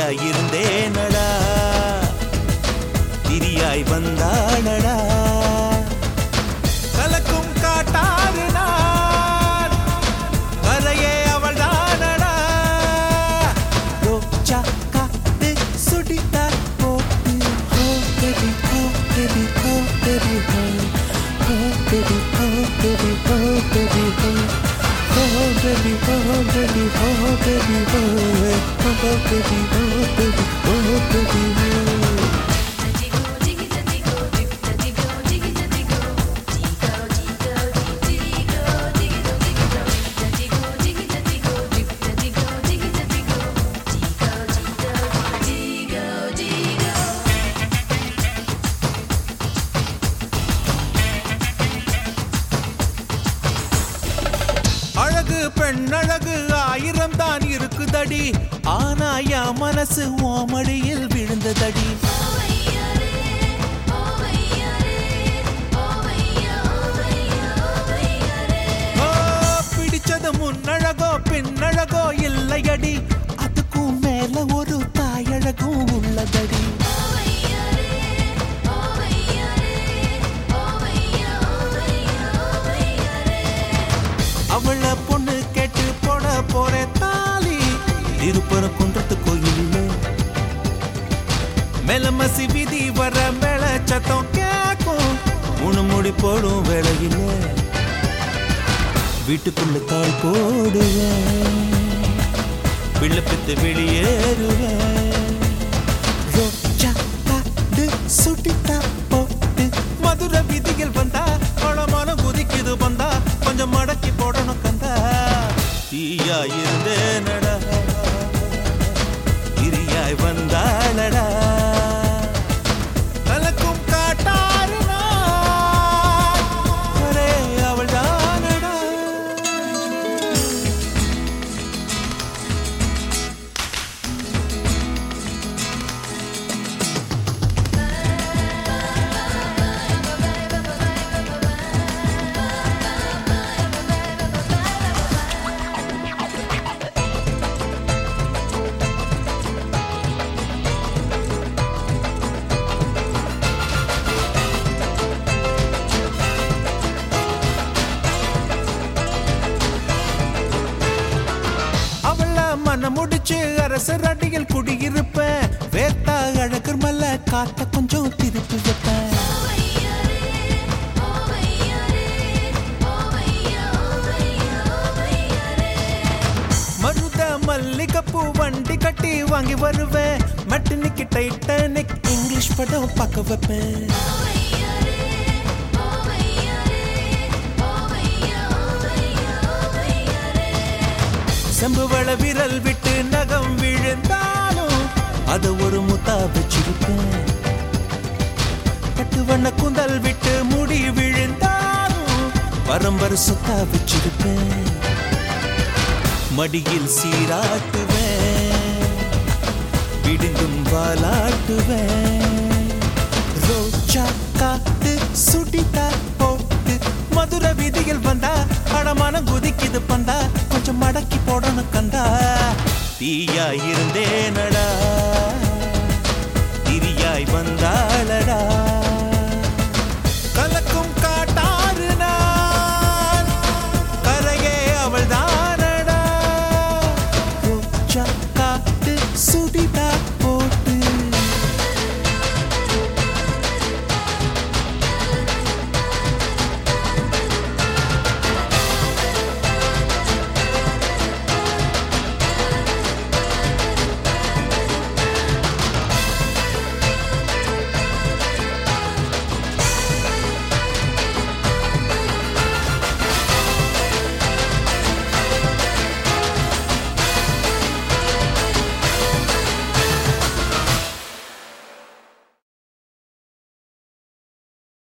தீயாய் இருந்தேனடா திரியாய் வந்தாளடா கலக்கும் காட்டாறு நான் கரையே அவள் தானடா ரோஜா காத்து சுடித்தார் போட்டு ஹோ பேபி ஹோ பேபி ஹோ பேபி ஹோ ஹோ பேபி ஹோ பேபி ஹோ பேபி ஹோ ஹோ பேபி ஹோ பேபி ஹோ பேபி ஹோ ஹோ பேபி ஹோ பேபி ஹோ பேபி ஹோ அழகு பெண் அழகு ஆயிரம் தான் இருக்குதடி ஆனா என் மனசு ஓமடியில் விழுந்ததடி ஓ, பிடிச்சது முன்னழகோ பின்னழகோ இல்லையடி அதுக்கும் மேல ஒரு தாயழகும் உள்ளதடி அவள பொண்ணு கேட்டு போட போற தாலி திருப்பர குன்றத்து கோயில்ல மெலமசி விதி வர மேல சத்தம் கேக்கும் மூணு முடி போடும் வேளையில வீட்டுக்குள்ள தாள் போடுவேன் பிள்ளை பித்து வெளியேறுவேன் ரோஜா காடு சுட்டித்தா போட்டு மதுரை விதியில் வந்தா பழமான குதிக்குது வந்தா கொஞ்சம் மடக்கி போடணும் கந்தா தீயா இருந்தேனடா திரியாய் வந்தாளடா கலக்கும் காட்டாறு நான். ஒரே அவள்தானடா. அவள மனம் முடிச்சு அரசர் அடியில் குடியிருப்பேன் வேத்தா அழகர் மல்ல காத்த கொஞ்சம் திருப்பி வைப்பேன் மருத மல்லிகைப்பூ வண்டி கட்டி வாங்கி வருவேன் மெட்டனிக்கு டைட்டானிக் இங்கிலீஷ் படம் பார்க்க வைப்பேன் செம்புவள விரல் விட்டு நகம் விழுந்தாலும் அத ஒரு முத்தா வச்சிருப்பேன் பட்டு வண்ண குந்தல் விட்டு முடி விழுந்தாலும் பரம்பர சொத்தா வச்சிருப்பேன் மடியில் சீராட்டுவேன் விடுங்கும் வாலாட்டுவேன் ரோஜா காத்து சுடித்தா போட்டு மதுரை வீதியில் வந்தா அடமான குதிக்குது பந்தா கொஞ்சம் மடக்கி போடணும் கந்தா தீயா இருந்தேனடா திரியாய் வந்தா